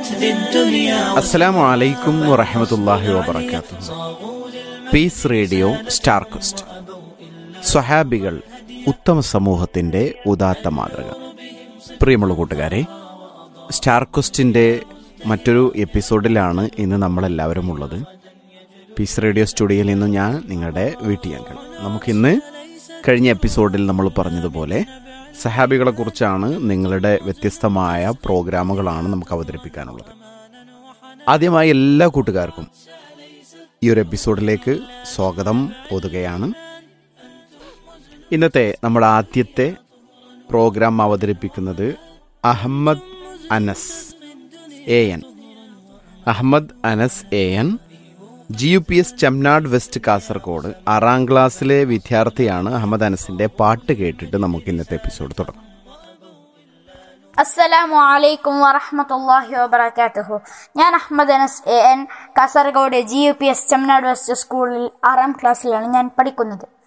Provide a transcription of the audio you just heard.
ذي الدنيا അസ്സലാമു അലൈക്കും വറഹമത്തല്ലാഹി വബർക്കാത്തു പീസ് റേഡിയോ സ്റ്റാർ ക്വസ്റ്റ് സ്വഹാബികൾ ഉത്തമ സമൂഹത്തിന്റെ ഉദാത്ത മാതൃക പ്രിയമുള്ള കൂട്ടുകാരെ സ്റ്റാർ ക്വസ്റ്റിന്റെ മറ്റൊരു എപ്പിസോഡിലാണ് ഇന്ന് നമ്മളെല്ലാവരും ഉള്ളത് പീസ് റേഡിയോ സ്റ്റുഡിയോയിൽ നിന്ന് ഞാൻ നിങ്ങളുടെ വീട്ടിയങ്കൾ നമുക്കിന്ന് കഴിഞ്ഞ എപ്പിസോഡിൽ നമ്മൾ പറഞ്ഞതുപോലെ സഹാബികളെ കുറിച്ചാണ് നിങ്ങളുടെ വ്യത്യസ്തമായ പ്രോഗ്രാമുകളാണ് നമുക്ക് അവതരിപ്പിക്കാനുള്ളത് ആദ്യമായി എല്ലാ കൂട്ടുകാർക്കും ഈ ഒരു എപ്പിസോഡിലേക്ക് സ്വാഗതം ഓതുകയാണ് ഇന്നത്തെ നമ്മുടെ ആദ്യത്തെ പ്രോഗ്രാം അവതരിപ്പിക്കുന്നത് Ahammed Anas A N Ahammed Anas A N G U P S Chemnad west Kasaragod ആറാം ക്ലാസ്സിലെ വിദ്യാർത്ഥിയാണ് അഹമ്മദ് അനസിന്റെ പാട്ട് കേട്ടിട്ട് നമുക്ക് ഇന്നത്തെ എപ്പിസോഡ് തുടങ്ങാം അസ്സലാമു അലൈക്കും വറഹമത്തല്ലാഹി വബറകാതുഹു ഞാൻ Ahammed Anas A N Kasaragod G U P S Chemmanad west സ്കൂളിൽ ആറാം ക്ലാസ്സിലാണ് ഞാൻ പഠിക്കുന്നത്